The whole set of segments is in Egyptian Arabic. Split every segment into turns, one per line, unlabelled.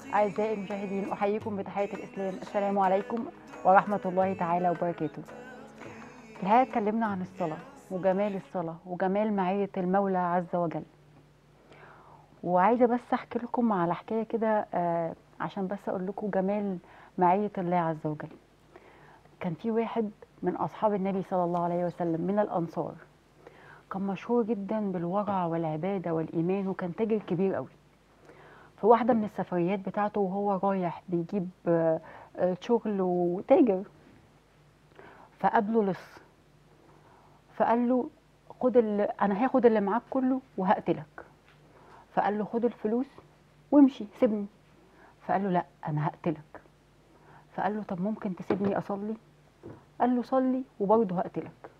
أعزائي المشاهدين أحييكم بتحية الإسلام السلام عليكم ورحمة الله تعالى وبركاته الحقيقة اتكلمنا عن الصلاة وجمال الصلاة وجمال معية المولى عز وجل وعايزة بس أحكي لكم على حكاية كده آه، عشان بس أقول لكم جمال معية الله عز وجل كان في واحد من أصحاب النبي صلى الله عليه وسلم من الأنصار كان مشهور جدا بالورع والعبادة والإيمان وكان تاجر كبير قوي في واحدة من السفريات بتاعته وهو رايح بيجيب آه، آه، شغل وتاجر فقابله لص فقال له خد اللي انا هاخد اللي معاك كله وهقتلك فقال له خد الفلوس وامشي سيبني فقال له لا انا هقتلك فقال له طب ممكن تسيبني اصلي قال له صلي وبرضه هقتلك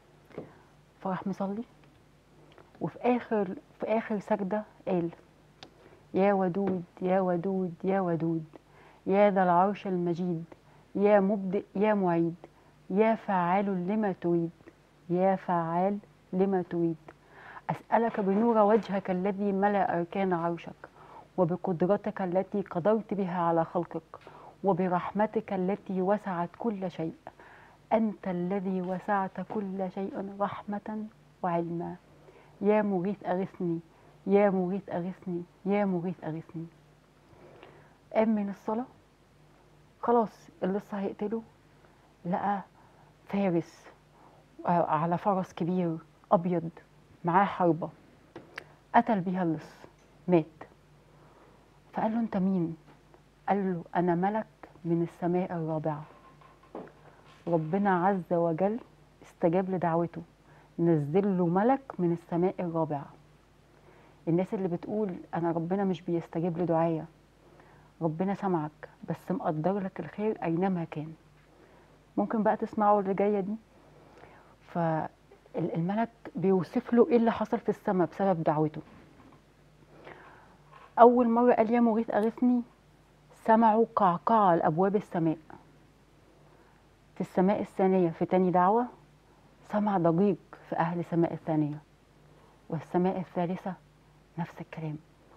فراح مصلي وفي اخر في اخر سجده قال يا ودود يا ودود يا ودود يا ذا العرش المجيد يا مبدئ يا معيد يا فعال لما تريد يا فعال لما تريد أسألك بنور وجهك الذي ملأ أركان عرشك وبقدرتك التي قدرت بها على خلقك وبرحمتك التي وسعت كل شيء أنت الذي وسعت كل شيء رحمة وعلما يا مغيث أغثني يا مغيث أغثني يا مغيث أغثني قام من الصلاة خلاص اللي لسه هيقتله لقى فارس آه، على فرس كبير أبيض معاه حربة قتل بيها اللص مات فقال له أنت مين؟ قال له أنا ملك من السماء الرابعة ربنا عز وجل استجاب لدعوته نزل له ملك من السماء الرابعة الناس اللي بتقول أنا ربنا مش بيستجيب لدعايا ربنا سمعك بس مقدر لك الخير أينما كان ممكن بقى تسمعوا اللي جاية دي فالملك بيوصف له ايه اللي حصل في السماء بسبب دعوته اول مره قال يا مغيث اغثني سمعوا قعقعه لابواب السماء في السماء الثانيه في تاني دعوه سمع ضجيج في اهل السماء الثانيه والسماء الثالثه نفس الكلام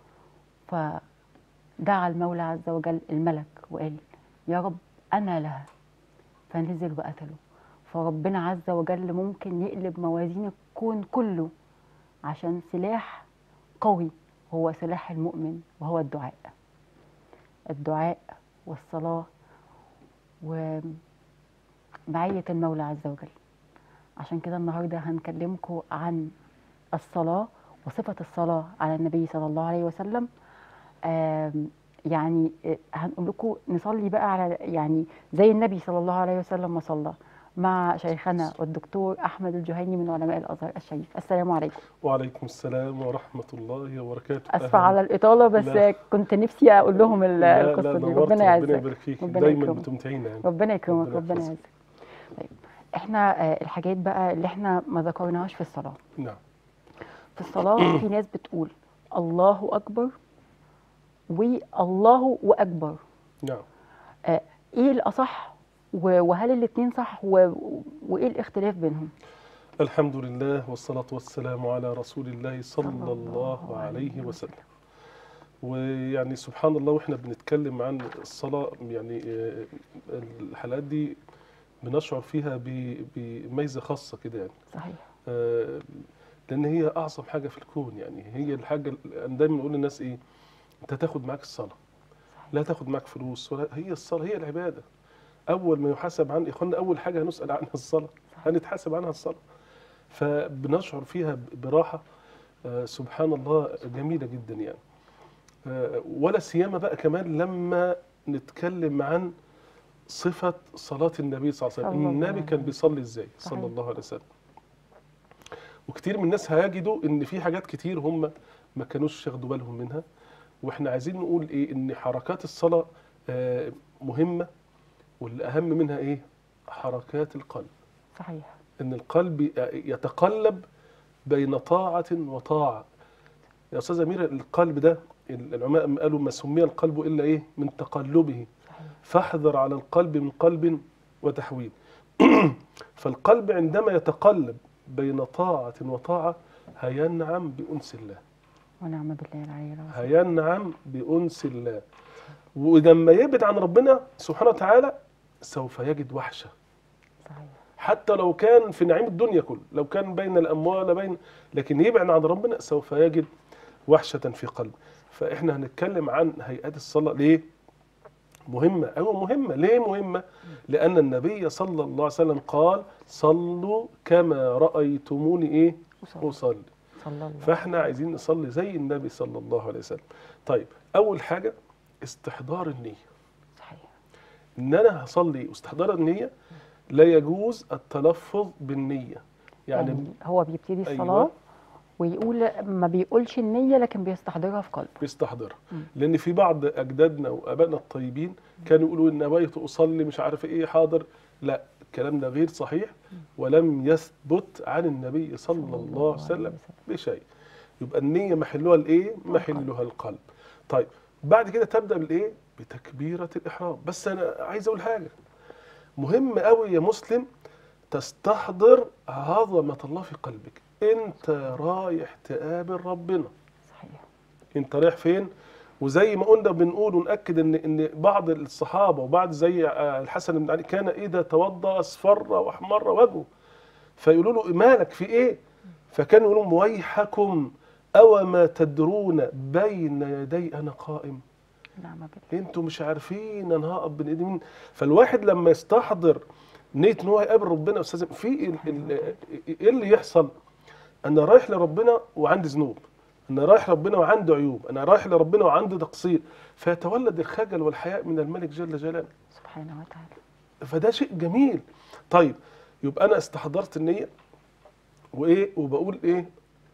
فدعا المولى عز وجل الملك وقال يا رب انا لها فنزل وقتله فربنا عز وجل ممكن يقلب موازين الكون كله عشان سلاح قوي هو سلاح المؤمن وهو الدعاء الدعاء والصلاة ومعية المولى عز وجل عشان كده النهاردة هنكلمكم عن الصلاة وصفة الصلاة على النبي صلى الله عليه وسلم آم، يعني آه، هنقول لكم نصلي بقى على يعني زي النبي صلى الله عليه وسلم ما صلى مع شيخنا والدكتور احمد الجهيني من علماء الازهر الشريف السلام عليكم
وعليكم السلام ورحمة الله وبركاته
اسفه
أهلاً.
على الاطاله بس
لا.
كنت نفسي اقول لهم ال-
لا لا
القصه دي
نورت،
ربنا
ربنا
يعزك
يبارك فيك
ربنا
دايما
يكرمك.
بتمتعينا يعني
ربنا يكرمك
ربنا
ربنا
يحفظك.
يعزك طيب احنا آه، الحاجات بقى اللي احنا ما ذكرناهاش في الصلاه
نعم
في الصلاه في ناس بتقول الله اكبر والله واكبر
نعم
آه، ايه الاصح و- وهل الاثنين صح و... وايه الاختلاف بينهم
الحمد لله والصلاة والسلام على رسول الله صلى
صلى الله
الله عليه
عليه
وسلم ويعني سبحان الله واحنا بنتكلم عن الصلاة يعني آه، الحلقات دي بنشعر فيها ب- بميزة خاصة كده يعني
صحيح
آه، لان هي اعظم حاجه في الكون يعني هي الحاجه انا دايما اقول للناس ايه انت تاخد معاك الصلاه لا تاخد معاك فلوس ولا هي الصلاه هي العباده اول ما يحاسب عن اخواننا اول حاجه هنسال عنها الصلاه هنتحاسب عنها الصلاه فبنشعر فيها براحه آه، سبحان الله جميله جدا يعني آه، ولا سيما بقى كمان لما نتكلم عن صفه صلاه النبي صلى الله عليه
صلى
وسلم
الله
النبي
عليه
كان
وسلم.
بيصلي ازاي
صحيح.
صلى الله عليه وسلم وكتير من الناس هيجدوا ان في حاجات كتير هم ما كانوش ياخدوا بالهم منها واحنا عايزين نقول ايه ان حركات الصلاه آه، مهمه والاهم منها ايه حركات القلب
صحيح
ان القلب يتقلب بين طاعه وطاعه يا استاذ امير القلب ده العلماء قالوا ما سمي القلب الا ايه من تقلبه
صحيح
فاحذر على القلب من قلب وتحويل فالقلب عندما يتقلب بين طاعة وطاعة هينعم بأنس الله
ونعم بالله العلي العظيم
هينعم بأنس الله ولما يبعد عن ربنا سبحانه وتعالى سوف يجد وحشه
صحيح
حتى لو كان في نعيم الدنيا كله لو كان بين الاموال بين لكن يبعد عن ربنا سوف يجد وحشه في قلبه فاحنا هنتكلم عن هيئات الصلاه ليه مهمه ايوه مهمه ليه مهمه لان النبي صلى الله عليه وسلم قال صلوا كما رايتموني ايه
وصلى
اصلي
صلى الله
فاحنا عايزين نصلي زي النبي صلى الله عليه وسلم طيب اول حاجه استحضار النيه
صحيح
ان انا هصلي واستحضار النيه لا يجوز التلفظ بالنيه يعني,
يعني هو بيبتدي
أيوة.
الصلاة ويقول ما بيقولش النية لكن بيستحضرها في قلبه
بيستحضرها
مم.
لان في بعض اجدادنا وابائنا الطيبين كانوا يقولوا ان نويت اصلي مش عارف ايه حاضر لا الكلام ده غير صحيح ولم يثبت عن النبي صلى الله عليه وسلم بشيء يبقى النية محلها الايه؟ محلها القلب. طيب بعد كده تبدا بالايه؟ بتكبيرة الإحرام، بس أنا عايز أقول حاجة. مهم قوي يا مسلم تستحضر عظمة الله في قلبك. أنت رايح تقابل ربنا.
صحيح
أنت رايح فين؟ وزي ما قلنا بنقول ونأكد ان ان بعض الصحابه وبعض زي آه، الحسن بن علي كان اذا توضا اصفر واحمر وجهه فيقولوا له مالك في ايه؟ فكانوا يقولون ويحكم أو ما تدرون بين يدي أنا قائم
نعم بالله
انتوا مش عارفين انا هقف بين ايدي مين فالواحد لما يستحضر نية ان هو يقابل ربنا يا استاذ في ال- ال- ايه اللي يحصل انا رايح لربنا وعندي ذنوب انا رايح لربنا وعندي عيوب انا رايح لربنا وعندي تقصير فيتولد الخجل والحياء من الملك جل جلاله
سبحانه وتعالى
فده شيء جميل طيب يبقى انا استحضرت النية وايه وبقول ايه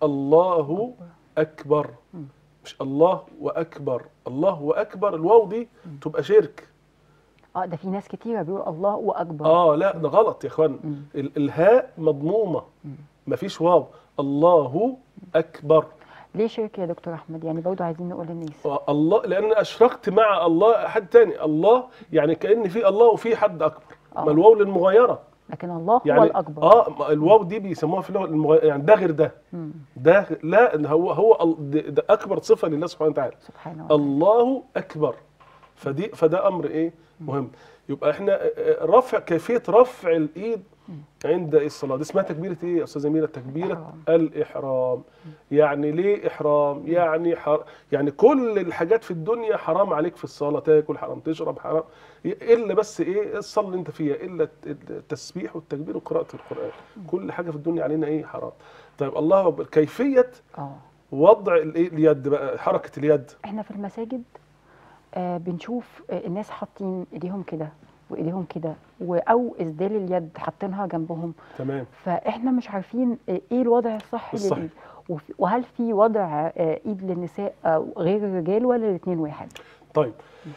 الله اكبر
مم.
مش الله واكبر الله واكبر الواو دي تبقى شرك
اه ده في ناس كتيرة بيقول الله واكبر
اه لا ده غلط يا اخوان
مم.
ال- الهاء مضمومه
مم.
مفيش واو الله اكبر
ليه شرك يا دكتور احمد يعني برضه عايزين نقول للناس
آه، الله لان اشركت مع الله حد تاني الله يعني كان في الله وفي حد اكبر
آه.
ما الواو للمغايره
لكن الله هو
يعني
الاكبر
اه ما الواو دي بيسموها في اللغه المغايرة يعني ده غير ده
مم.
ده غ- لا هو هو ال- ده- ده اكبر صفه لله سبحانه وتعالى
سبحانه وتعالى
الله اكبر فدي فده امر ايه مهم يبقى احنا آه، آه، رفع كيفيه رفع الايد عند الصلاه دي اسمها تكبيره ايه يا استاذه اميره تكبيره
إحرام.
الاحرام يعني ليه احرام يعني حر... يعني كل الحاجات في الدنيا حرام عليك في الصلاه تاكل حرام تشرب حرام الا بس ايه الصلاه اللي انت فيها الا الت- التسبيح والتكبير وقراءه القران كل حاجه في الدنيا علينا ايه حرام طيب الله أكبر. كيفيه
اه
وضع الايه اليد بقى حركه اليد
احنا في المساجد آه بنشوف آه الناس حاطين ايديهم كده وايديهم كده و- او اسدال اليد حاطينها جنبهم
تمام
فاحنا مش عارفين آه، ايه الوضع الصح
الصح.
للايد وفي- وهل في وضع آه، ايد للنساء آه، غير الرجال ولا الاثنين واحد
طيب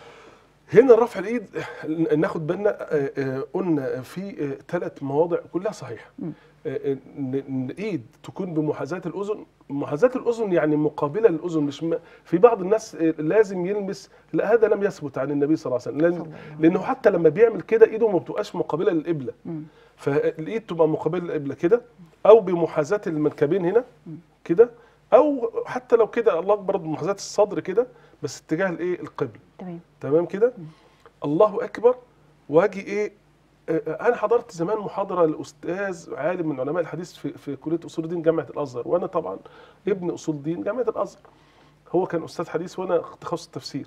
هنا رفع الايد آه، ناخد بالنا آه، آه، قلنا في ثلاث مواضع كلها صحيحه
مم.
آه، آه، ان إن الايد تكون بمحاذاه الاذن محاذاه الاذن يعني مقابله للاذن مش م... في بعض الناس آه، لازم يلمس لا هذا لم يثبت عن النبي صلى الله عليه وسلم لأن-
صلى الله عليه
لانه حتى لما بيعمل كده ايده ما بتبقاش مقابله للقبله
مم.
فالايد تبقى مقابله للقبله كده او بمحاذاه المنكبين هنا كده او حتى لو كده الله اكبر بمحاذاه الصدر كده بس اتجاه الايه القبله
تمام
تمام كده الله اكبر واجي ايه آه، انا حضرت زمان محاضره لاستاذ عالم من علماء الحديث في في كليه اصول الدين جامعه الازهر وانا طبعا ابن اصول دين جامعه الازهر هو كان استاذ حديث وانا تخصص التفسير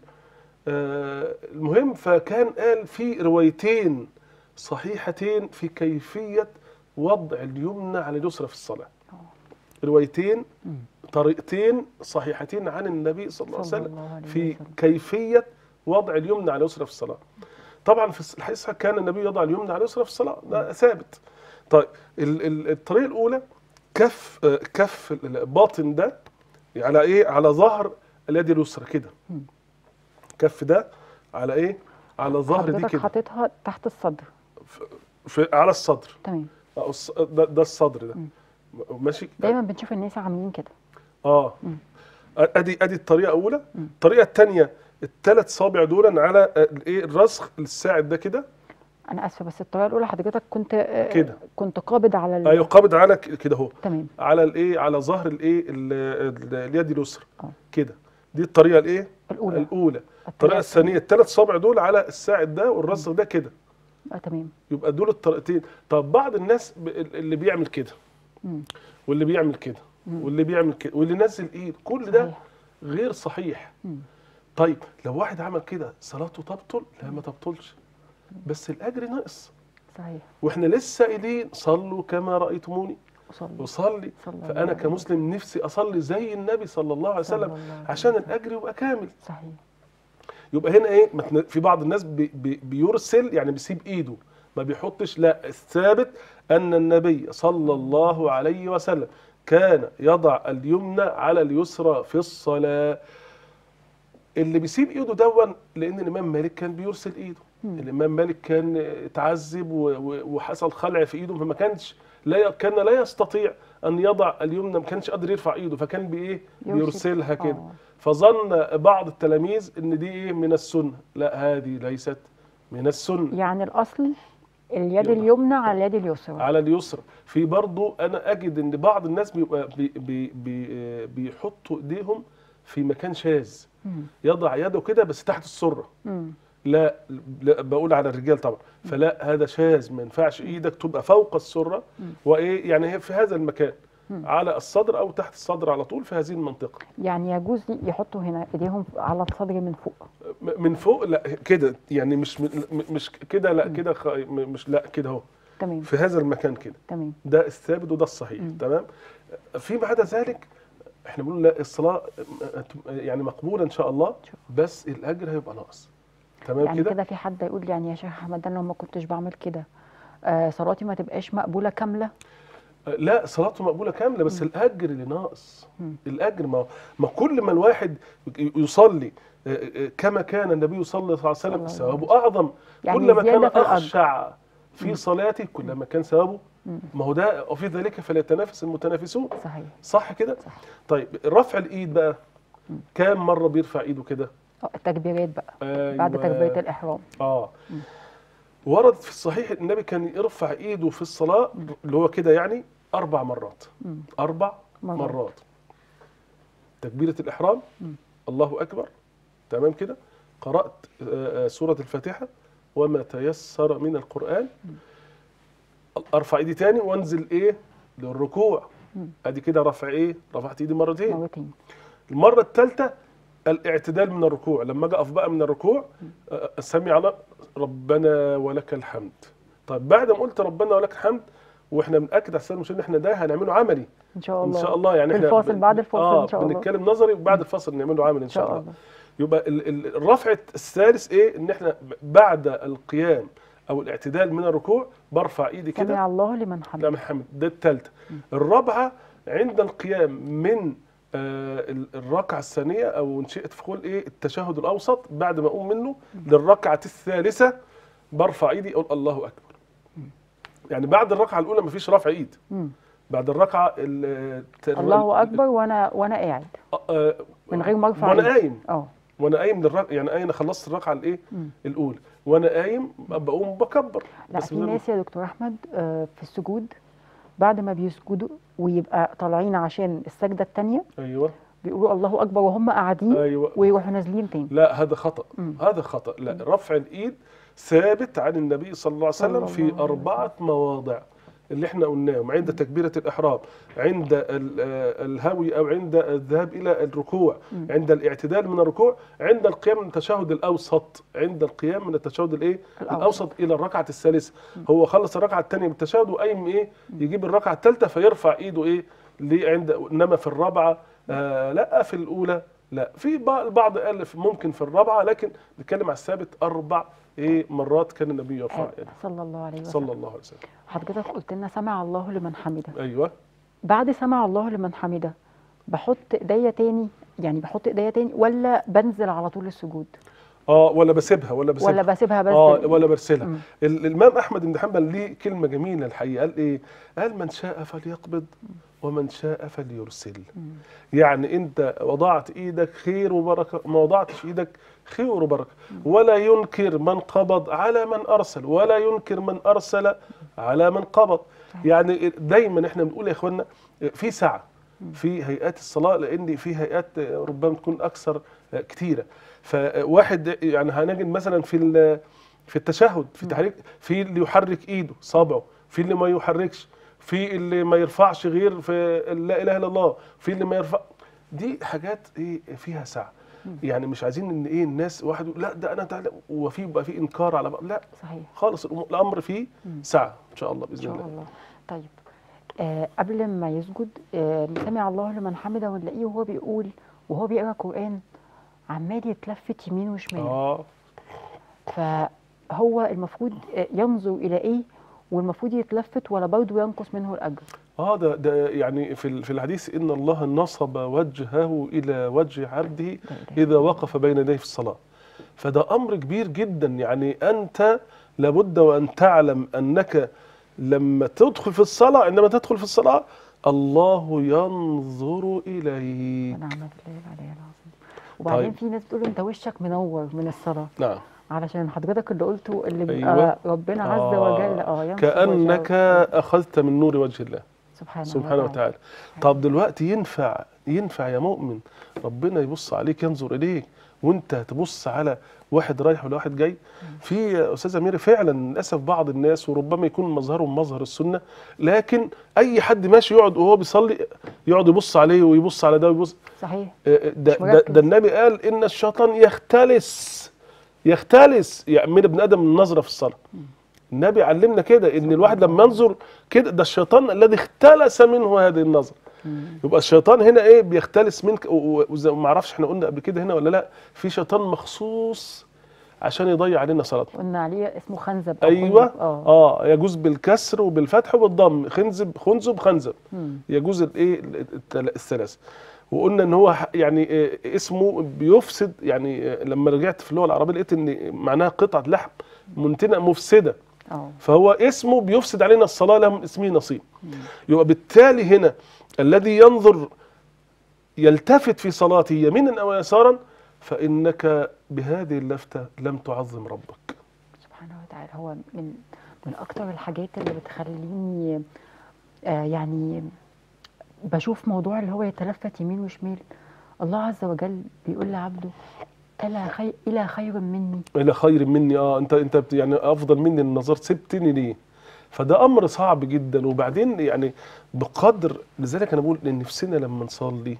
آه، المهم فكان قال في روايتين صحيحتين في كيفيه وضع اليمنى على اليسرى في الصلاه روايتين
مم.
طريقتين صحيحتين عن النبي صلى الله عليه
صلى
وسلم
الله عليه
في
وسلم.
كيفيه وضع اليمنى على اليسرى في الصلاه. طبعا في الحديث كان النبي يضع اليمنى على اليسرى في الصلاه ده ثابت. طيب ال- ال- الطريقه الاولى كف آه، كف الباطن ده على ايه؟ على ظهر اليد اليسرى كده.
مم.
كف ده على ايه؟ على ظهر دي
حضرتك
كده
حاططها تحت الصدر
في على الصدر
تمام
أو الص- ده, ده الصدر ده
مم.
ماشي
دايما بنشوف الناس عاملين كده
اه
مم.
ادي ادي الطريقه الاولى
مم.
الطريقه الثانيه الثلاث صابع دول على آه، الايه الرسخ الساعد ده كده
انا اسفه بس الطريقه الاولى حضرتك كنت آه،
كده.
كنت قابض على ال...
ايوه قابض على ك- كده اهو
تمام
على الايه على ظهر الايه ال- ال- اليد اليسرى
اه
كده دي الطريقه الايه
الاولى
الاولى الطريقه الثانيه الثلاث صابع دول على الساعد ده والرسغ ده كده
آه تمام
يبقى دول الطريقتين طب بعض الناس ب- اللي بيعمل كده
مم.
واللي بيعمل كده واللي بيعمل كده واللي نزل ايد كل ده
صحيح.
غير صحيح
مم.
طيب لو واحد عمل كده صلاته تبطل لا ما تبطلش بس الاجر ناقص
صحيح
واحنا لسه قايلين صلوا كما رايتموني
وصلي
وصلي
صلى الله
فانا
عليه
كمسلم نفسي اصلي زي النبي صلى الله عليه
صلى
وسلم
الله عليه
عشان
وسلم.
الاجر يبقى كامل
صحيح
يبقى هنا ايه ما تن- في بعض الناس بي بي بيرسل يعني بيسيب ايده ما بيحطش لا الثابت ان النبي صلى الله عليه وسلم كان يضع اليمنى على اليسرى في الصلاه اللي بيسيب ايده دون لان الامام مالك كان بيرسل ايده
مم.
الامام مالك كان اتعذب و- و- وحصل خلع في ايده فما كانش لا ي- كان لا يستطيع ان يضع اليمنى ما كانش قادر يرفع ايده فكان بايه
يرسل.
بيرسلها كده
آه.
فظن بعض التلاميذ ان دي ايه من السنه لا هذه ليست من السنه
يعني الاصل اليد
يلا.
اليمنى على اليد اليسرى
على اليسرى في برضو انا اجد ان بعض الناس بيبقى بي بي بي آه، بيحطوا ايديهم في مكان شاذ
مم.
يضع يده كده بس تحت السره
مم.
لا, لا بقول على الرجال طبعا فلا هذا شاذ ما ينفعش ايدك تبقى فوق السره وايه يعني هي في هذا المكان على الصدر او تحت الصدر على طول في هذه المنطقه
يعني يجوز يحطوا هنا ايديهم على الصدر من فوق
م- من فوق لا كده يعني مش م- مش كده لا كده خ- م- مش لا كده اهو
تمام
في هذا المكان كده
تمام
ده الثابت وده الصحيح تمام فيما عدا ذلك احنا بنقول لا الصلاه يعني مقبوله ان شاء الله بس الاجر هيبقى ناقص تمام
يعني
كده
كده في حد يقول لي يعني يا شيخ احمد انا لو ما كنتش بعمل كده آه صلاتي ما تبقاش مقبوله كامله
لا صلاته مقبوله كامله بس الاجر اللي ناقص
مم.
الاجر ما ما كل ما الواحد يصلي آه، آه، كما كان النبي صلى الله عليه
صلى الله
وسلم
عليه
ثوابه اعظم
يعني
كلما كان
زيادة في الأجر.
اخشع في صلاته كلما كان ثوابه
مم.
ما هو ده وفي ذلك فليتنافس المتنافسون
صحيح
صح كده
صح.
طيب رفع الايد بقى كام مره بيرفع ايده كده
آه، التكبيرات بقى
أيوة.
بعد تكبيره الاحرام
اه ورد في الصحيح النبي كان يرفع ايده في الصلاه اللي هو كده يعني اربع مرات
مم.
اربع
مرات.
مرات, تكبيره الاحرام الله اكبر تمام كده قرات آه، آه، سوره الفاتحه وما تيسر من القران ارفع ايدي تاني وانزل ايه للركوع
مم.
ادي كده رفع ايه رفعت ايدي مرتين
مرتين
المره الثالثه الاعتدال من الركوع لما اجي اقف بقى من الركوع آه، سمع على ربنا ولك الحمد طيب بعد ما قلت ربنا ولك الحمد واحنا بناكد على الساده المشاهدين ان احنا ده هنعمله عملي
ان شاء
ان
الله
شاء الله يعني
في
احنا
الفاصل
بن-
بعد الفاصل
اه
ان شاء الله
بنتكلم نظري وبعد الفاصل نعمله عملي ان
ان
شاء
شاء
الله
الله
يبقى ال- ال- الرفع الثالث ايه ان احنا بعد القيام او الاعتدال من الركوع برفع ايدي كده
سمع الله لمن
لا
حمده
محمد ده الثالثه الرابعه عند القيام من آه، ال- الركعه الثانيه او ان شئت فقول ايه التشهد الاوسط بعد ما اقوم منه للركعه الثالثه برفع ايدي اقول الله اكبر يعني بعد الركعه الاولى مفيش رفع ايد
مم.
بعد الركعه ال- الت-
الله اكبر وانا وانا قاعد
آه، آه،
من غير ما ارفع
وانا
ايدي.
قايم
اه
وانا قايم للركعه يعني انا خلصت الركعه الايه
مم.
الاولى وانا قايم بقوم بكبر
لا
بس
في
من غير-
ناس يا دكتور احمد آه، في السجود بعد ما بيسجدوا ويبقى طالعين عشان السجده الثانيه
ايوه
بيقولوا الله اكبر وهم قاعدين
ايوه
ويروحوا نازلين تاني
لا هذا خطأ
مم.
هذا خطأ لا رفع الإيد ثابت عن النبي صلى الله عليه
صلى
وسلم
الله
في
عليه
أربعة مواضع اللي احنا قلناهم عند تكبيرة الإحرام عند ال- آه، الهوي أو عند الذهاب إلى الركوع عند الاعتدال من الركوع عند القيام من التشهد الأوسط عند القيام من التشهد الإيه
الأوسط.
الأوسط إلى الركعة الثالثة هو خلص الركعة الثانية بالتشهد وقايم إيه يجيب الركعة الثالثة فيرفع إيده إيه ليه عند إنما في الرابعة آه لا في الأولى لا في بع- البعض قال في- ممكن في الرابعه لكن بنتكلم على الثابت اربع ايه مرات كان النبي يرفع
آه،
يده
صلى الله عليه وسلم
صلى الله عليه وسلم
حضرتك قلت لنا سمع الله لمن حمده
ايوه
بعد سمع الله لمن حمده بحط ايديا تاني يعني بحط ايديا تاني ولا بنزل على طول السجود
اه ولا بسيبها ولا بسيبها
ولا بسيبها بس
اه ولا برسلها
مم.
ال- الامام احمد بن حنبل ليه كلمه جميله الحقيقه قال ايه قال من شاء فليقبض ومن شاء فليرسل يعني انت وضعت ايدك خير وبركه ما وضعتش ايدك خير وبركه ولا ينكر من قبض على من ارسل ولا ينكر من ارسل على من قبض يعني دايما احنا بنقول يا اخوانا في سعه في هيئات الصلاه لان في هيئات آه، ربما تكون اكثر آه، كتيره فواحد يعني هنجد مثلا في ال- في التشهد في تحريك في اللي يحرك ايده صابعه في اللي ما يحركش في اللي ما يرفعش غير في لا اله الا الله في اللي ما يرفع دي حاجات ايه فيها سعه يعني مش عايزين ان ايه الناس واحد يقول لا ده انا تعالى وفي بقى في انكار على بعض لا
صحيح
خالص الأمور- الامر فيه سعه ان شاء الله
ان
باذن
شاء
الله
الله طيب آه قبل ما يسجد آه سمع الله لمن حمده ونلاقيه وهو بيقول وهو بيقرا قران عمال يتلفت يمين وشمال
اه
فهو المفروض آه، ينظر الى ايه والمفروض يتلفت ولا برضه ينقص منه الاجر
اه ده ده يعني في ال- في الحديث ان الله نصب وجهه الى وجه عبده
إله
اذا وقف بين يديه في الصلاه فده امر كبير جدا يعني انت لابد وان تعلم انك لما تدخل في الصلاه عندما تدخل في الصلاه الله ينظر اليك
ونعم بالله العلي العظيم وبعدين
طيب.
في ناس بتقول انت وشك منور من الصلاه
نعم
علشان حضرتك اللي قلته اللي بيبقى
أيوة.
ربنا عز
آه.
وجل اه ينصب
كانك
وجهه.
اخذت من نور وجه الله
سبحانه,
سبحانه وتعالى طب دلوقتي ينفع ينفع يا مؤمن ربنا يبص عليك ينظر اليك وانت تبص على واحد رايح ولا واحد جاي في يا استاذه ميري فعلا للاسف بعض الناس وربما يكون مظهرهم مظهر السنه لكن اي حد ماشي يقعد وهو بيصلي يقعد يبص عليه ويبص على ده ويبص
صحيح
آه، ده,
مش
ده,
مركز.
ده النبي قال ان الشيطان يختلس يختلس يعمل ابن ادم النظره في الصلاه النبي علمنا كده ان الواحد لما ينظر كده ده الشيطان الذي اختلس منه هذه النظره يبقى الشيطان هنا ايه بيختلس منك و- و- وزي ما اعرفش احنا قلنا قبل كده هنا ولا لا في شيطان مخصوص عشان يضيع علينا صلاتنا
قلنا عليه اسمه خنزب أو
ايوه
خنزب. اه
اه يجوز بالكسر وبالفتح وبالضم خنزب خنزب خنزب
مم.
يجوز الايه التل- الثلاثه وقلنا ان هو ح- يعني آه، اسمه بيفسد يعني آه، لما رجعت في اللغه العربيه لقيت ان معناها قطعه لحم منتنه مفسده
اه
فهو اسمه بيفسد علينا الصلاه لهم اسمه نصيب يبقى بالتالي هنا الذي ينظر يلتفت في صلاته يمينا او يسارا فانك بهذه اللفته لم تعظم ربك
سبحانه وتعالى هو من من اكتر الحاجات اللي بتخليني آه يعني بشوف موضوع اللي هو يتلفت يمين وشمال الله عز وجل بيقول لعبده الا خير الى خير مني
الى خير مني اه انت انت بت- يعني افضل مني النظر سبتني ليه فده امر صعب جدا وبعدين يعني بقدر لذلك انا بقول ان نفسنا لما نصلي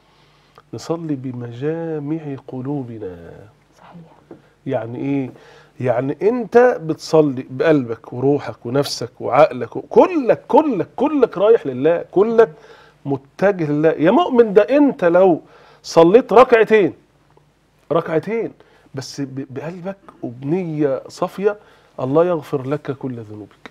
نصلي بمجامع قلوبنا
صحيح
يعني ايه يعني انت بتصلي بقلبك وروحك ونفسك وعقلك وكلك كلك كلك رايح لله كلك متجه لله يا مؤمن ده انت لو صليت ركعتين ركعتين بس ب- بقلبك وبنية صافية الله يغفر لك كل ذنوبك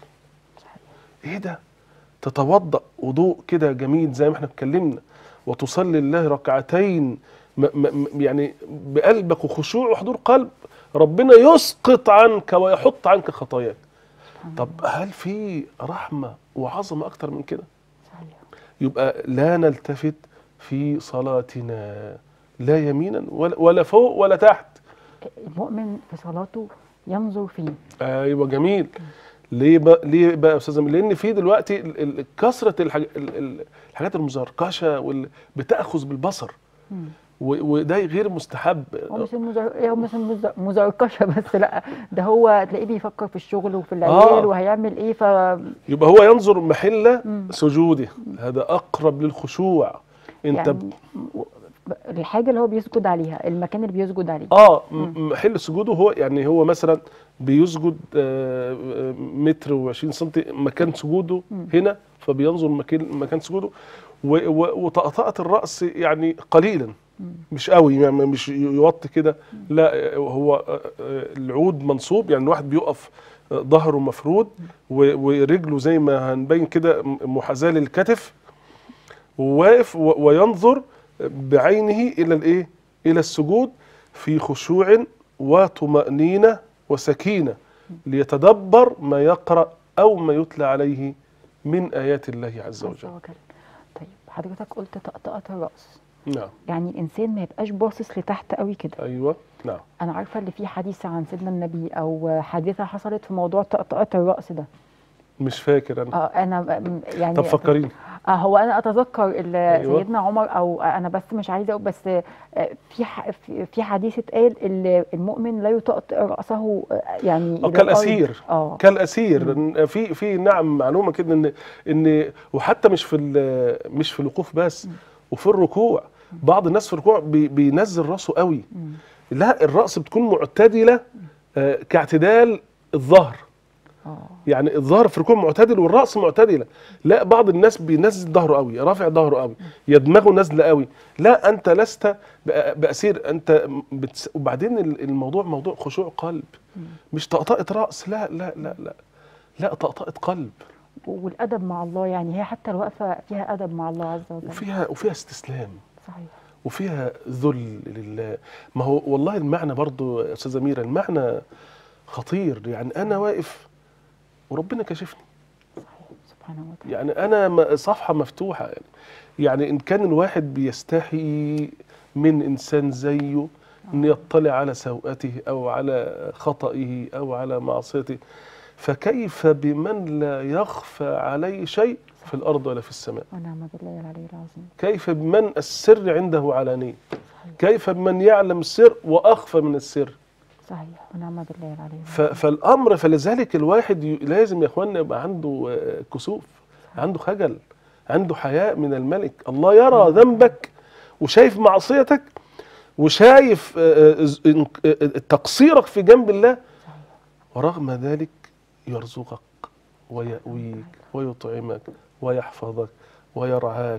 ايه ده تتوضأ وضوء كده جميل زي ما احنا اتكلمنا وتصلي لله ركعتين م م يعني بقلبك وخشوع وحضور قلب ربنا يسقط عنك ويحط عنك خطاياك طب هل في رحمة وعظمة أكتر من كده
صحيح
يبقى لا نلتفت في صلاتنا لا يمينا ولا, ولا فوق ولا تحت
المؤمن في صلاته ينظر فيه
ايوه جميل ليه بقى ليه بقى يا استاذ أمين؟ لان في دلوقتي ال- ال- كثره الحاج... ال- ال- الحاجات المزركشه وال... بتاخذ بالبصر
مم.
و... وده غير مستحب
هو مش المزر... هو مش المزر... مزركشه بس لا ده هو تلاقيه بيفكر في الشغل وفي العيال
آه.
وهيعمل ايه ف
يبقى هو ينظر محل
مم.
سجوده هذا اقرب للخشوع انت
يعني م- الحاجه اللي هو بيسجد عليها المكان اللي بيسجد عليه
اه م- محل سجوده هو يعني هو مثلا بيسجد آه، آه، متر و20 سم مكان سجوده
مم.
هنا فبينظر مكان مكان سجوده و- و- وطأطأة الرأس يعني قليلا
مم.
مش قوي يعني مش يوطي كده لا هو آه، آه، العود منصوب يعني الواحد بيقف آه، ظهره مفرود و- ورجله زي ما هنبين كده م- محاذاة للكتف وواقف و- وينظر بعينه الى الايه الى السجود في خشوع وطمأنينة وسكينة ليتدبر ما يقرأ أو ما يتلى عليه من آيات الله عز
عز
وجل
وجل طيب حضرتك قلت طقطقه الراس
نعم
يعني الانسان ما يبقاش باصص لتحت قوي كده
أيوة نعم
انا عارفه اللي فيه حديث عن سيدنا النبي او حادثه حصلت في موضوع طقطقه الراس ده
مش فاكر أنا
اه انا م- يعني
طب فكريني
آه هو انا اتذكر ال-
أيوة.
سيدنا عمر او انا بس مش عايزه اقول بس آه، في ح- في- في حديث اتقال ال- المؤمن لا يطأطئ راسه آه، يعني
آه،
إلى الأرض.
كالاسير
اه
كالاسير إن في في نعم معلومه كده ان ان وحتى مش في ال- مش في الوقوف بس وفي الركوع بعض الناس في الركوع بي- بينزل راسه قوي
مم.
لا الراس بتكون معتدله آه، كاعتدال الظهر
اه
يعني الظهر في الركوع معتدل والراس معتدله لا بعض الناس بينزل ظهره قوي رافع ظهره قوي يا دماغه نازله قوي لا انت لست بأ- باسير انت بتس... وبعدين ال- الموضوع موضوع خشوع قلب مش طقطقه راس لا لا لا لا لا طقطقه قلب
والادب مع الله يعني هي حتى الوقفه فيها ادب مع الله عز وجل
وفيها وفيها استسلام
صحيح
وفيها ذل لله ما هو والله المعنى برضو يا استاذه ميرا المعنى خطير يعني انا واقف وربنا كشفني
صحيح سبحانه وتعالى
يعني انا م- صفحه مفتوحه يعني يعني ان كان الواحد بيستحي من انسان زيه ان يطلع على سوءته او على خطئه او على معصيته فكيف بمن لا يخفى عليه شيء في الارض ولا في السماء
ونعم بالله العلي العظيم
كيف بمن السر عنده علانيه
صحيح
كيف بمن يعلم السر واخفى من السر
صحيح ونعم بالله العلي
ف-
العظيم
فالامر فلذلك الواحد ي- لازم يا اخوانا يبقى عنده آه، كسوف عنده خجل عنده حياء من الملك الله يرى ذنبك وشايف معصيتك وشايف آه، آه، إن- آه، تقصيرك في جنب الله ورغم ذلك يرزقك ويأويك ويطعمك ويحفظك ويرعاك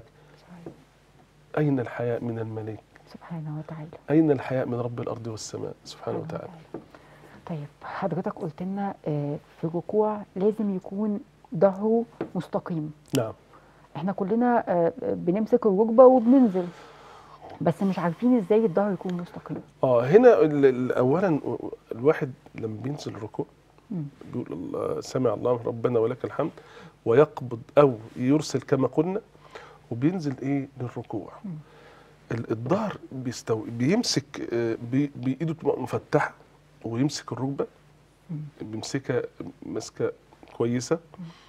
أين الحياء من الملك
سبحانه وتعالى
أين الحياء من رب الأرض والسماء سبحانه وتعالى
طيب حضرتك قلت لنا آه، في الركوع لازم يكون ظهره مستقيم
نعم
احنا كلنا آه، بنمسك الركبه وبننزل بس مش عارفين ازاي الظهر يكون مستقيم
اه هنا ال- ال- اولا الواحد لما بينزل الركوع
مم.
بيقول الله سمع الله ربنا ولك الحمد ويقبض او يرسل كما قلنا وبينزل ايه للركوع
مم.
ال- الظهر بيستوي بيمسك آه، بي- بايده تبقى مفتحه ويمسك الركبه
مم.
بيمسكها مسكه كويسه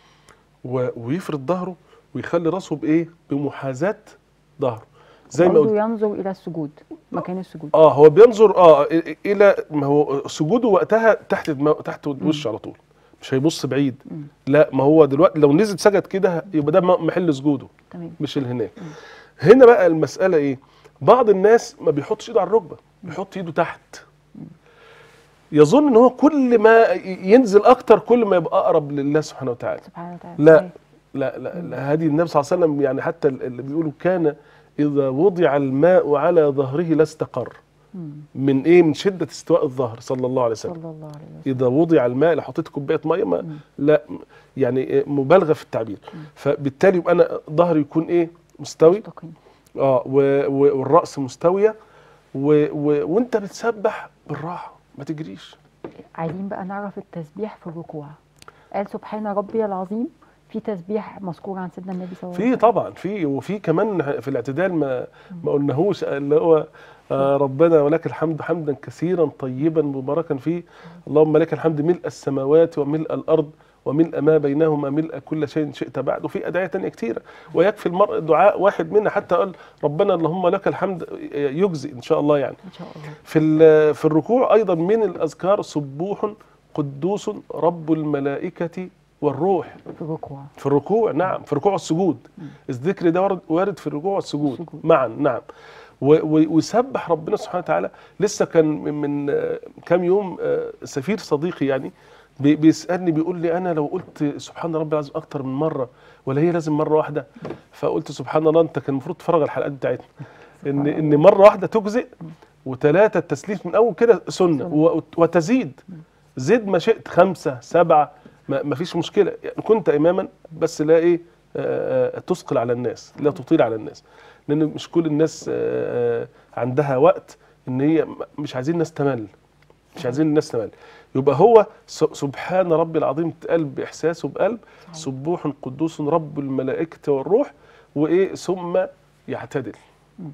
و- ويفرد ظهره ويخلي راسه بايه بمحاذاه ظهره زي ما
برضه
قلت
ينظر الى السجود مكان السجود
اه هو بينظر اه إ- الى ما هو سجوده وقتها تحت دماغ تحت الوش على طول مش هيبص بعيد
مم.
لا ما هو دلوقتي لو نزل سجد كده يبقى ده م- محل سجوده
تمام
مش اللي هناك هنا بقى المساله ايه بعض الناس ما بيحطش ايده على الركبه بيحط ايده تحت يظن ان هو كل ما ي- ينزل اكتر كل ما يبقى اقرب لله سبحانه وتعالى
سبحانه وتعالى
لا.
صحيح.
لا لا, لا هذه النبي صلى الله عليه وسلم يعني حتى ال- اللي بيقولوا كان اذا وضع الماء على ظهره لا استقر
مم.
من ايه من شده استواء الظهر صلى الله عليه وسلم
صلى الله عليه وسلم
اذا وضع الماء لو حطيت كوبايه ميه ما
مم.
لا يعني مبالغه في التعبير فبالتالي يبقى انا ظهري يكون ايه مستوي
مستقيم
اه و- و- والراس مستويه و و وانت بتسبح بالراحه ما تجريش
عايزين بقى نعرف التسبيح في الركوع قال سبحان ربي العظيم في تسبيح مذكور عن سيدنا النبي صلى الله عليه
في
وسلم
طبعا في وفي كمان في الاعتدال ما ما قلناهوش اللي هو آه ربنا ولك الحمد حمدا كثيرا طيبا مباركا فيه اللهم لك الحمد ملء السماوات وملء الارض وملء ما بينهما ملء كل شيء شئت بعد وفي ادعيه تانية كتيره ويكفي المرء دعاء واحد منا حتى قال ربنا اللهم لك الحمد يجزي ان شاء الله يعني
ان شاء الله
في ال- في الركوع ايضا من الاذكار سبوح قدوس رب الملائكه والروح
في الركوع
في الركوع نعم في الركوع والسجود الذكر ده وارد, وارد في الركوع والسجود
السجود.
معا نعم و- و- ويسبح ربنا سبحانه وتعالى لسه كان من, من آه، كام يوم آه، سفير صديقي يعني بي- بيسالني بيقول لي انا لو قلت سبحان ربي العظيم اكتر من مره ولا هي لازم مره واحده فقلت سبحان الله انت كان المفروض تفرغ الحلقات بتاعتنا ان ان مره واحده تجزئ وثلاثه التسليم من اول كده سنه
سنة.
و- وتزيد زد ما شئت خمسه سبعه ما ما فيش مشكله يعني كنت اماما بس لا ايه آه، آه، تثقل على الناس لا تطيل على الناس لان مش كل الناس آه، آه، عندها وقت ان هي م- مش عايزين الناس تمل مش عايزين الناس تمل يبقى هو س- سبحان ربي العظيم تقلب باحساسه بقلب
صحيح.
سبوح قدوس رب الملائكه والروح وايه ثم يعتدل
مم.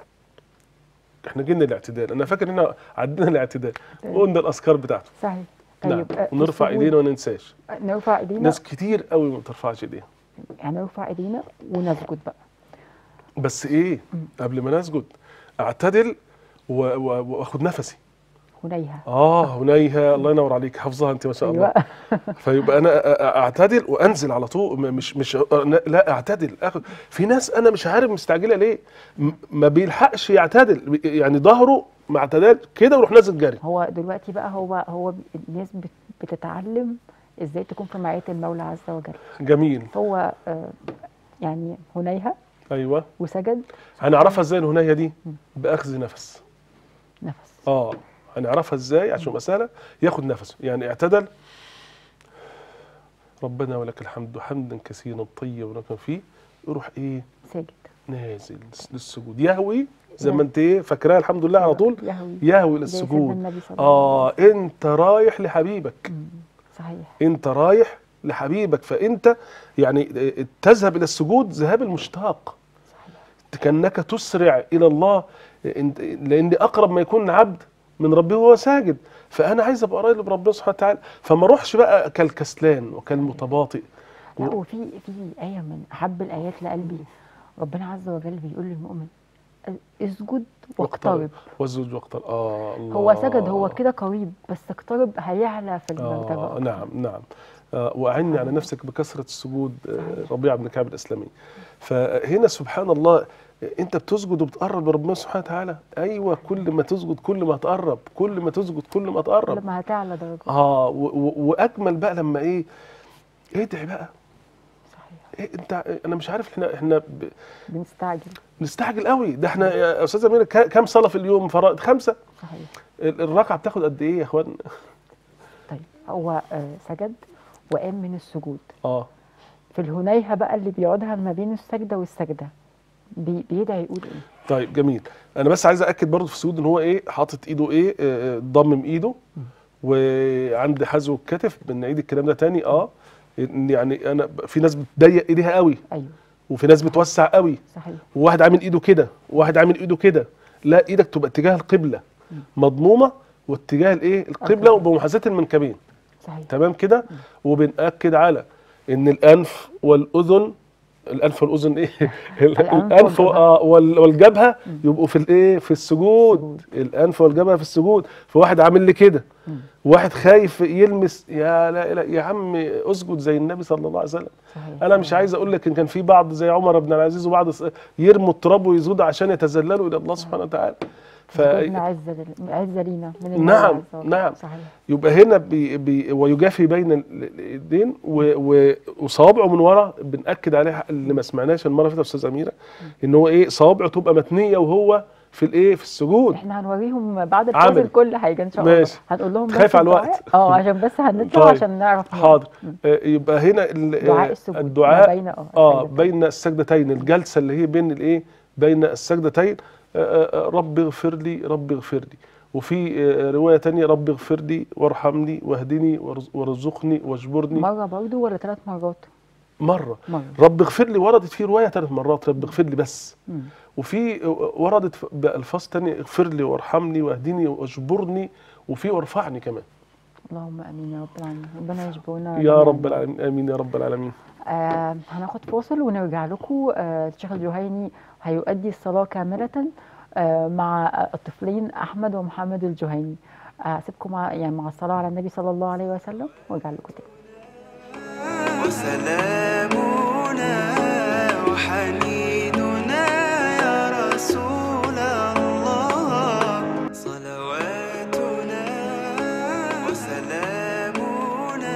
احنا جينا الاعتدال انا فاكر ان عدينا الاعتدال
تمام.
وقلنا الاذكار
صحيح
بتاعته
طيب
نعم
آه، في
ونرفع
السجود،
ايدينا وما ننساش
آه، نرفع ايدينا
ناس كتير قوي ما بترفعش ايديها
هنرفع ايدينا ونسجد بقى
بس ايه قبل ما نسجد اعتدل و- و- واخد نفسي
هنيها
اه هنيها الله ينور عليك حافظها انت ما شاء الله
ايوه
فيبقى انا أ- أ- اعتدل وانزل على طول م- مش مش لا اعتدل اخد في ناس انا مش عارف مستعجله ليه م- ما بيلحقش يعتدل يعني ظهره ما اعتدل كده ويروح نازل جري
هو دلوقتي بقى هو هو الناس بت- بتتعلم ازاي تكون في معيه المولى عز وجل
جميل
هو آه، يعني هنيها
ايوه
وسجد
هنعرفها ازاي الهنيه دي باخذ نفس
نفس
اه هنعرفها ازاي عشان مسألة ياخد نفسه يعني اعتدل ربنا ولك الحمد حمدا كثيرا طيبا ولكن فيه يروح ايه
ساجد
نازل للسجود يهوي زي ما انت ايه فاكراها الحمد لله على طول
يهوي
يهوي
زي سيدنا
للسجود
النبي صلى الله
اه انت رايح لحبيبك
مم. صحيح
انت رايح لحبيبك فانت يعني تذهب الى السجود ذهاب المشتاق
صحيح
كانك تسرع الى الله انت- لان اقرب ما يكون العبد من ربه وهو ساجد فانا عايز ابقى قريب لربنا سبحانه وتعالى فما اروحش بقى كالكسلان وكالمتباطئ
لا وفي في آية من أحب الآيات لقلبي ربنا عز وجل بيقول للمؤمن اسجد واقترب
والزوج واقترب اه الله
هو سجد هو كده قريب بس اقترب هيعلى في المرتبة
آه
أكتر.
نعم نعم آه وأعني على نفسك بكثرة السجود آه ربيع بن كعب الإسلامي فهنا سبحان الله آه، أنت بتسجد وبتقرب لربنا سبحانه وتعالى أيوة كل ما تسجد كل ما تقرب كل ما تسجد كل ما تقرب
لما هتعلى درجة
اه و- و- واجمل بقى لما ايه ادعي بقى
صحيح
إيه انت انا مش عارف احنا احنا ب-
بنستعجل
بنستعجل قوي ده احنا يا استاذه اميره كا- كام صلاه في اليوم فرائض خمسه
صحيح
ال- الركعه بتاخد قد ايه يا اخوان
طيب هو آه، سجد وقام من السجود
اه
في الهنيهة بقى اللي بيقعدها ما بين السجدة والسجدة بي- بيدعي يقول ايه
طيب جميل انا بس عايز اكد برضه في السجود ان هو ايه حاطط ايده ايه آه، آه، ضمم ايده وعند حذو الكتف بنعيد الكلام ده تاني اه إن يعني انا ب- في ناس بتضيق ايديها قوي
ايوه
وفي ناس بتوسع قوي
صحيح
وواحد عامل ايده كده وواحد عامل ايده كده لا ايدك تبقى اتجاه القبله مضمومه واتجاه الايه القبله
القبلة.
وبمحاذاه المنكبين
صحيح
تمام كده وبنأكد على ان الانف والاذن الانف والاذن ايه ال-
الأنف
الانف
والجبهة.
آه، وال- والجبهه يبقوا في الايه في السجود
السجود.
الانف والجبهه في السجود فواحد عامل لي كده
مم.
واحد خايف يلمس يا لا لا يا عم اسجد زي النبي صلى الله عليه وسلم
صحيح
انا مش عايز اقول لك ان كان في بعض زي عمر بن العزيز وبعض الص- يرموا التراب ويسجدوا عشان يتذللوا الى الله سبحانه وتعالى ف
سجودنا عزة لل- عزة لينا من المولى
نعم،
عز وجل.
نعم.
صحيح
يبقى هنا بي بي ويجافي بين ال- الايدين و- و- وصوابعه من ورا بنأكد عليها اللي ما سمعناش المره اللي فاتت يا استاذ اميره ان هو ايه صوابعه تبقى متنيه وهو في الايه في السجود
احنا هنوريهم بعد
عمل.
الفاصل كل حاجه ان شاء الله
ماشي.
هنقول لهم بس
خايف على
الدعاء.
الوقت.
اه عشان بس هنطلع
طيب.
عشان نعرف نقول.
حاضر
مم.
آه، يبقى هنا ال-
دعاء
آه،
السجود ما
الدعاء
بين اه
اه
السجدتين.
بين السجدتين الجلسه اللي هي بين الايه بين السجدتين آه، آه، آه، رب اغفر لي رب اغفر لي وفي آه، روايه تانية رب اغفر لي وارحمني واهدني وارز- وارزقني واجبرني
مره برضو ولا ثلاث مرات
مره
مره
رب اغفر لي وردت في روايه ثلاث مرات رب اغفر لي بس
مم.
وفي وردت ف- بالفاظ تانية اغفر لي وارحمني واهدني واجبرني وفي وارفعني كمان
اللهم امين يا رب العالمين ربنا يجبرنا
يا
جميعاً.
رب العالمين امين يا رب العالمين
آه هناخد فاصل ونرجع لكم آه الشيخ الجهيني هيؤدي الصلاة كاملة آه مع الطفلين أحمد ومحمد الجهيني آه، أسيبكم مع يعني مع الصلاة على النبي صلى الله عليه وسلم وارجع لكم تاني
وسلامنا وحنيننا يا رسول الله صلواتنا وسلامنا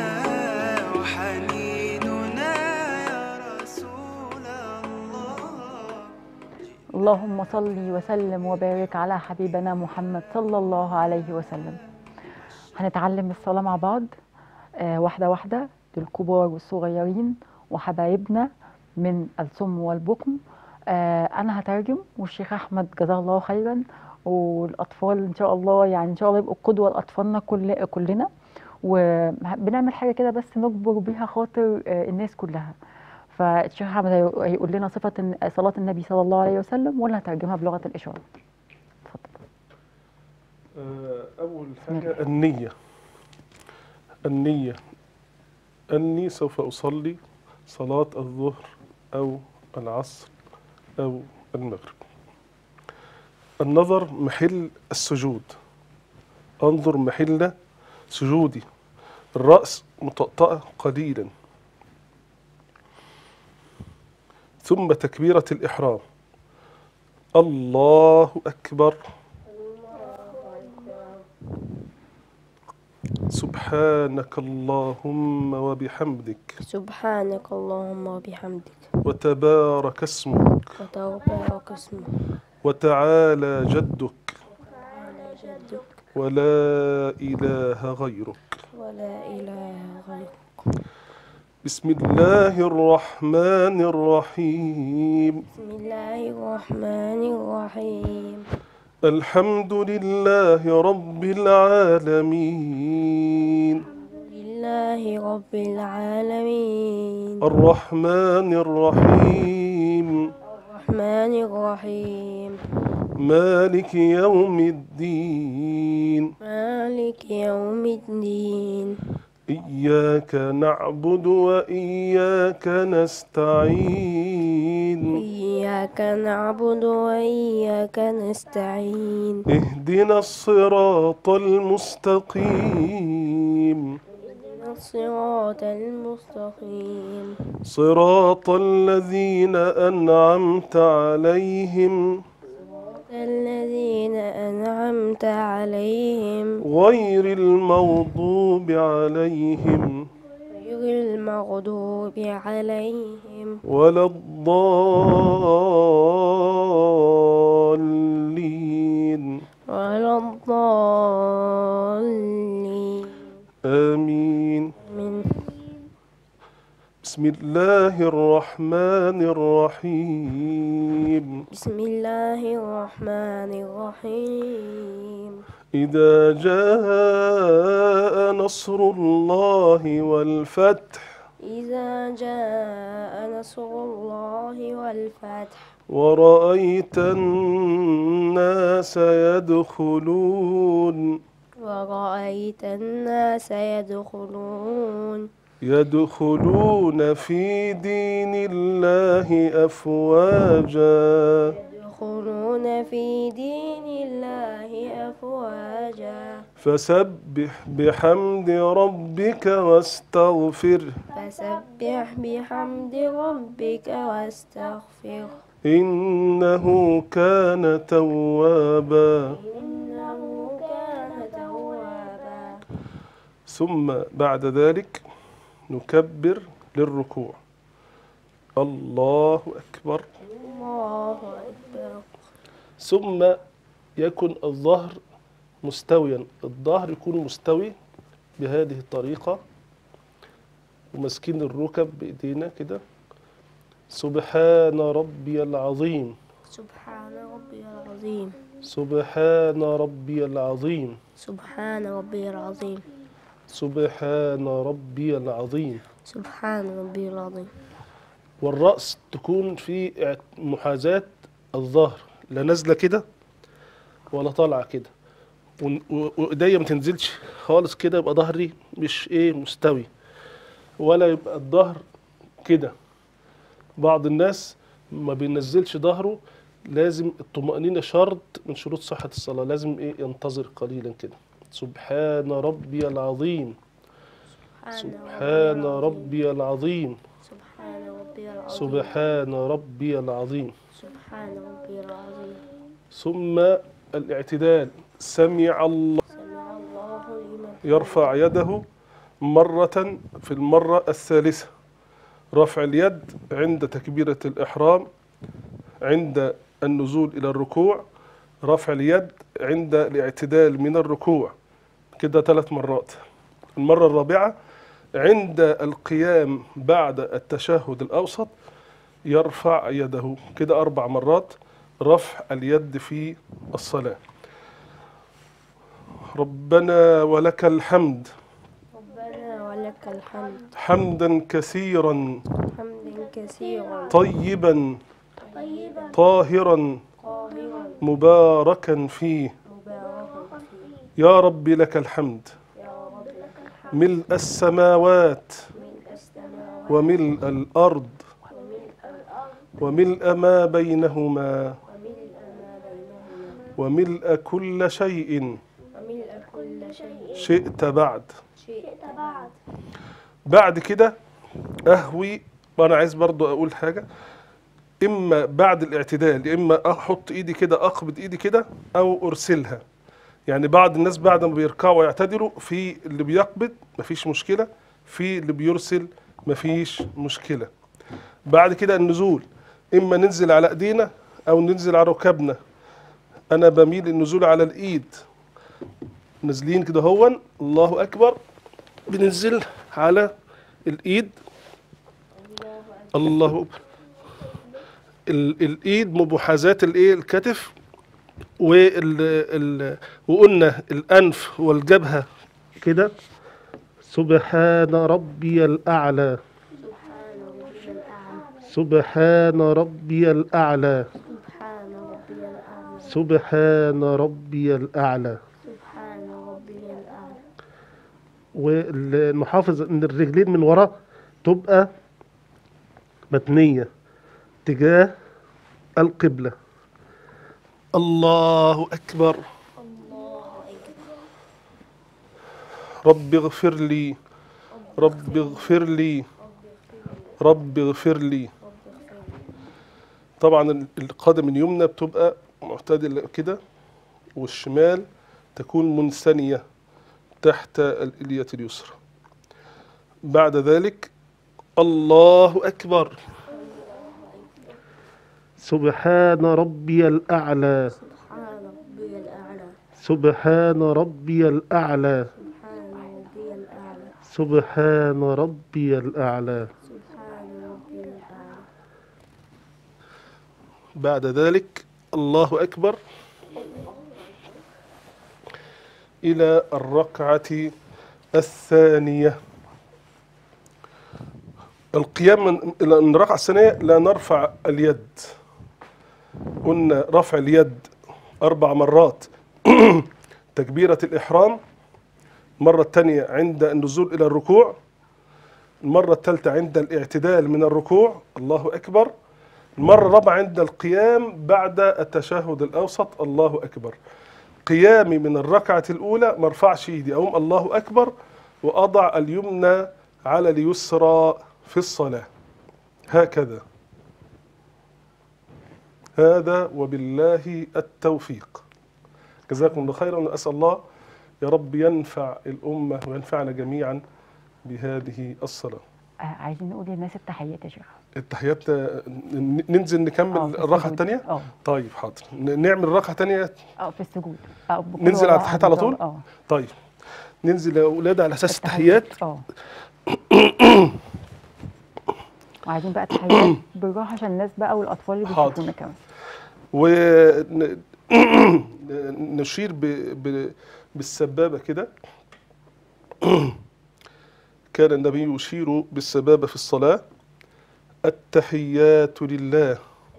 وحنيننا يا رسول الله
اللهم صل وسلم وبارك على حبيبنا محمد صلى الله عليه وسلم هنتعلم الصلاة مع بعض آه واحدة واحدة للكبار والصغيرين وحبايبنا من السم والبكم آه أنا هترجم والشيخ أحمد جزاه الله خيرا والأطفال إن شاء الله يعني إن شاء الله يبقوا قدوة لأطفالنا كل كلنا وبنعمل حاجة كده بس نجبر بيها خاطر آه الناس كلها فالشيخ احمد هي- هيقول لنا صفه الن- صلاه النبي صلى الله عليه وسلم ولا هترجمها بلغه الاشاره اتفضل
أول حاجة النية النية أني سوف أصلي صلاة الظهر أو العصر أو المغرب النظر محل السجود انظر محل سجودي الرأس مطأطأة قليلا ثم تكبيرة الإحرام الله أكبر سبحانك اللهم وبحمدك
سبحانك اللهم وبحمدك
وتبارك اسمك
وتبارك اسمك
وتعالى جدك
على جدك
ولا إله غيرك
ولا إله غيرك
بسم الله الرحمن الرحيم
بسم الله الرحمن الرحيم
الحمد لله رب العالمين
لله رب العالمين
الرحمن الرحيم
الرحمن الرحيم
مالك يوم الدين
مالك يوم الدين
إياك نعبد وإياك نستعين
إياك نعبد وإياك نستعين
اهدنا الصراط المستقيم
اهدنا الصراط المستقيم
صراط الذين أنعمت عليهم
الذين أنعمت عليهم
غير المغضوب عليهم
غير المغضوب عليهم
ولا الضالين
ولا الضالين
آمين
من
بسم الله الرحمن الرحيم
بسم الله الرحمن الرحيم
إذا جاء نصر الله والفتح
إذا جاء نصر الله والفتح
ورأيت الناس يدخلون
ورأيت الناس يدخلون
يدخلون في دين الله أفواجا
يدخلون في دين الله أفواجا
فسبح بحمد ربك واستغفره
فسبح بحمد ربك واستغفره
إنه كان توابا
إنه كان توابا
ثم بعد ذلك نكبر للركوع الله أكبر
الله أكبر
ثم يكن الظهر مستويا الظهر يكون مستوي بهذه الطريقة وماسكين الركب بإيدينا كده سبحان ربي العظيم
سبحان ربي العظيم
سبحان ربي العظيم
سبحان ربي العظيم
سبحان ربي العظيم
سبحان ربي العظيم
والرأس تكون في اعت- محاذاة الظهر لا نازلة كده ولا طالعة كده ون- و- وإيديا ما تنزلش خالص كده يبقى ظهري مش إيه مستوي ولا يبقى الظهر كده بعض الناس ما بينزلش ظهره لازم الطمأنينة شرط من شروط صحة الصلاة لازم إيه ينتظر قليلا كده سبحان ربي العظيم سبحان ربي العظيم
سبحان ربي العظيم
سبحان ربي العظيم
سبحان ربي العظيم
ثم الاعتدال سمع الله
سمع الله لمن
يرفع يده مرة في المرة الثالثة رفع اليد عند تكبيرة الإحرام عند النزول إلى الركوع رفع اليد عند الاعتدال من الركوع كده ثلاث مرات المرة الرابعة عند القيام بعد التشهد الأوسط يرفع يده كده أربع مرات رفع اليد في الصلاة ربنا ولك الحمد
ربنا ولك الحمد
حمدا كثيرا
حمدا كثيرا
طيبا
طيبا
طاهرا
طاهرا
مباركا فيه
مباركا فيه
يا رب لك الحمد
يا رب لك الحمد
ملء السماوات
ملء السماوات
وملء الأرض وملء ما بينهما وملء كل شيء
وملء كل شيء
شئت بعد
شئت بعد
بعد كده أهوي وأنا عايز برضو أقول حاجة إما بعد الاعتدال إما أحط إيدي كده أقبض إيدي كده أو أرسلها يعني بعض الناس بعد ما بيركعوا ويعتدلوا في اللي بيقبض مفيش مشكلة في اللي بيرسل مفيش مشكلة بعد كده النزول إما ننزل على إيدينا أو ننزل على ركبنا أنا بميل النزول على الإيد نازلين كده هون الله أكبر بننزل على الإيد الله أكبر ال- الإيد مبوحذاة الإيه الكتف وال ال وقلنا الأنف والجبهة كده سبحان ربي الأعلى
سبحان ربي الأعلى
سبحان ربي الأعلى
سبحان ربي الأعلى
سبحان ربي الأعلى
سبحان ربي الأعلى
ونحافظ ان الرجلين من ورا تبقى متنية تجاه القبلة الله أكبر رب اغفر لي رب اغفر لي رب اغفر لي طبعا القدم اليمنى بتبقى معتدلة كده والشمال تكون منثنية تحت الإلية اليسرى بعد ذلك الله أكبر سبحان ربي الأعلى
سبحان ربي الأعلى
سبحان ربي الأعلى
سبحان
سبحان
ربي الأعلى
ربي الأعلى
سبحان ربي الأعلى
بعد ذلك الله أكبر إلى الركعة الثانية القيام من إلى من الركعة الثانية لا نرفع اليد قلنا رفع اليد أربع مرات تكبيرة الإحرام المرة الثانية عند النزول إلى الركوع المرة الثالثة عند الاعتدال من الركوع الله أكبر المرة الرابعة عند القيام بعد التشهد الأوسط الله أكبر قيامي من الركعة الأولى ما ارفعش ايدي أقوم الله أكبر وأضع اليمنى على اليسرى في الصلاة هكذا هذا وبالله التوفيق جزاكم الله خيرا وأسأل الله يا رب ينفع الأمة وينفعنا جميعا بهذه الصلاة
آه، عايزين نقول للناس التحيات يا شيخ
التحيات آه، ن- ننزل
آه،
نكمل
في
الركعة
السجود.
الثانية
اه
طيب حاضر ن- نعمل الركعة الثانية
اه في السجود آه، بكل
ننزل على
وضوح
التحيات على طول؟
اه
طيب ننزل يا أولاد على أساس التحيات
اه وعايزين بقى تحيات بالراحه عشان الناس بقى والاطفال اللي
حاضر.
بيشوفونا كمان
ونشير ب... ب... بالسبابة كده كان النبي يشير بالسبابة في الصلاة التحيات لله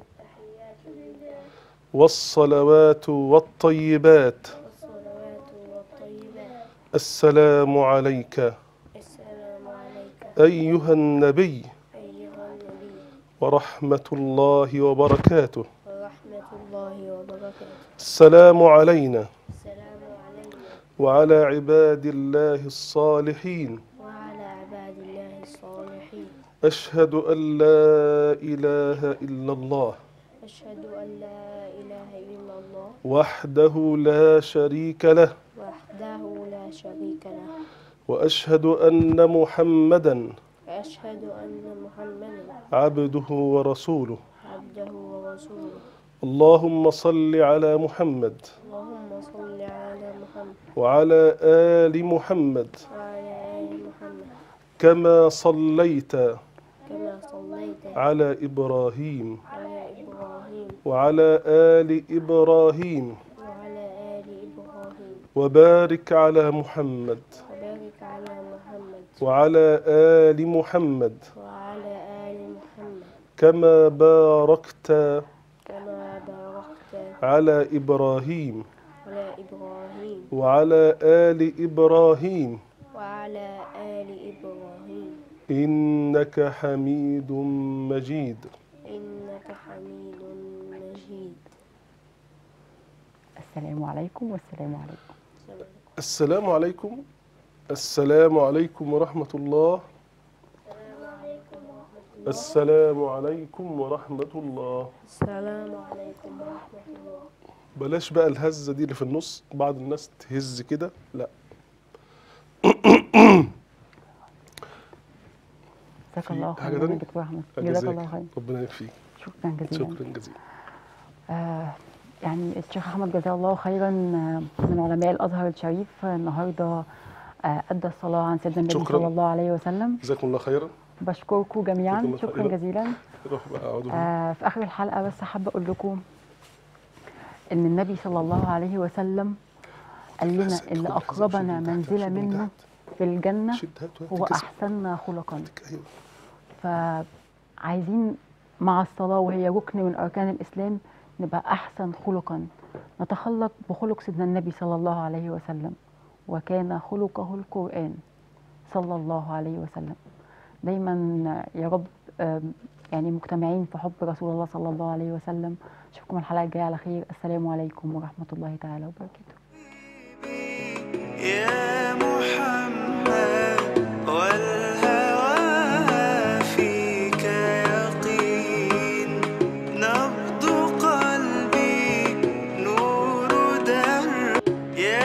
والصلوات والطيبات
والصلوات والطيبات
السلام عليك
السلام عليك
أيها النبي
أيها النبي
ورحمة الله وبركاته
ورحمة الله وبركاته
السلام علينا
السلام علينا
وعلى عباد الله الصالحين
وعلى عباد الله الصالحين
أشهد أن لا إله إلا الله
أشهد أن لا إله إلا الله
وحده لا شريك له
وحده لا شريك له
وأشهد أن محمدا
وأشهد أن محمدا
عبده ورسوله
عبده ورسوله
اللهم صل على محمد
اللهم صل على محمد
وعلى آل محمد
وعلى آل محمد
كما صليت
كما صليت
على إبراهيم
على إبراهيم
وعلى آل إبراهيم
وعلى آل إبراهيم
وبارك على محمد
وبارك على محمد
وعلى آل محمد
وعلى آل محمد
كما باركت
كما باركت
على إبراهيم
على إبراهيم
وعلى آل إبراهيم
وعلى آل إبراهيم
إنك حميد مجيد
إنك حميد مجيد
السلام عليكم والسلام عليكم
السلام عليكم السلام عليكم ورحمة الله السلام عليكم ورحمة الله
السلام عليكم ورحمة الله
بلاش بقى الهزة دي اللي في النص بعض الناس تهز كده لا
جزاك
في
الله
حاجة
خيرا
تانية؟
يا دكتور احمد جزاك الله
أجزاك
خير
ربنا يكفيك
شكرا جزيلا
شكرا جزيلا
آه يعني الشيخ احمد جزاه الله خيرا آه، من علماء الازهر الشريف آه، النهارده آه، ادى الصلاه عن سيدنا النبي
شكراً.
صلى الله عليه وسلم
جزاكم الله خيرا
بشكركم
جزاكم
جميعا
الله
شكرا
خيراً.
جزيلا
روح بقى اقعدوا
آه في اخر الحلقه بس حابه اقول لكم ان النبي صلى الله عليه وسلم قال لنا
أحسن.
اللي
خد حزام،
اقربنا
شد من تحت،
منزله
شد من
منه
تحت.
في الجنه
شد هات وهات
هو
تكسب.
احسننا خلقا
ايوه
فعايزين مع الصلاة وهي ركن من أركان الإسلام نبقى أحسن خلقا نتخلق بخلق سيدنا النبي صلى الله عليه وسلم وكان خلقه القرآن صلى الله عليه وسلم دايما يا رب آم، يعني مجتمعين في حب رسول الله صلى الله عليه وسلم أشوفكم الحلقة الجاية على خير السلام عليكم ورحمة الله تعالى وبركاته
يا